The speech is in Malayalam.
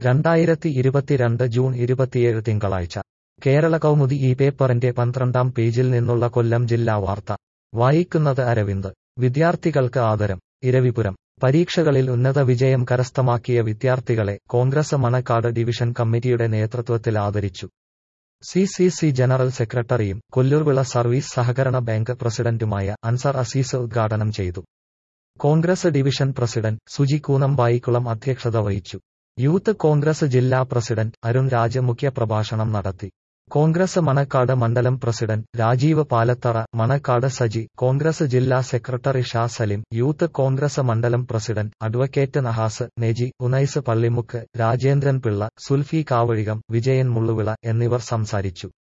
രണ്ടായിരത്തി ഇരുപത്തിരണ്ട് ജൂൺ ഇരുപത്തിയേഴ് തിങ്കളാഴ്ച കേരള കൗമുദി ഈ പേപ്പറിന്റെ പന്ത്രണ്ടാം പേജിൽ നിന്നുള്ള കൊല്ലം ജില്ലാ വാർത്ത വായിക്കുന്നത് അരവിന്ദ് വിദ്യാർത്ഥികൾക്ക് ആദരം ഇരവിപുരം പരീക്ഷകളിൽ ഉന്നത വിജയം കരസ്ഥമാക്കിയ വിദ്യാർത്ഥികളെ കോൺഗ്രസ് മണക്കാട് ഡിവിഷൻ കമ്മിറ്റിയുടെ നേതൃത്വത്തിൽ ആദരിച്ചു സി സി സി ജനറൽ സെക്രട്ടറിയും കൊല്ലൂർവിള സർവീസ് സഹകരണ ബാങ്ക് പ്രസിഡന്റുമായ അൻസർ അസീസ് ഉദ്ഘാടനം ചെയ്തു കോൺഗ്രസ് ഡിവിഷൻ പ്രസിഡന്റ് സുജി കൂനമ്പായിക്കുളം അധ്യക്ഷത വഹിച്ചു യൂത്ത് കോൺഗ്രസ് ജില്ലാ പ്രസിഡന്റ് അരുൺ രാജ് മുഖ്യപ്രഭാഷണം നടത്തി കോൺഗ്രസ് മണക്കാട് മണ്ഡലം പ്രസിഡന്റ് രാജീവ് പാലത്തറ മണക്കാട് സജി കോൺഗ്രസ് ജില്ലാ സെക്രട്ടറി ഷാ സലിം യൂത്ത് കോൺഗ്രസ് മണ്ഡലം പ്രസിഡന്റ് അഡ്വക്കേറ്റ് നഹാസ് നെജി ഉനൈസ് പള്ളിമുക്ക് രാജേന്ദ്രൻ പിള്ള സുൽഫി കാവഴികം വിജയൻ മുള്ളുവിള എന്നിവർ സംസാരിച്ചു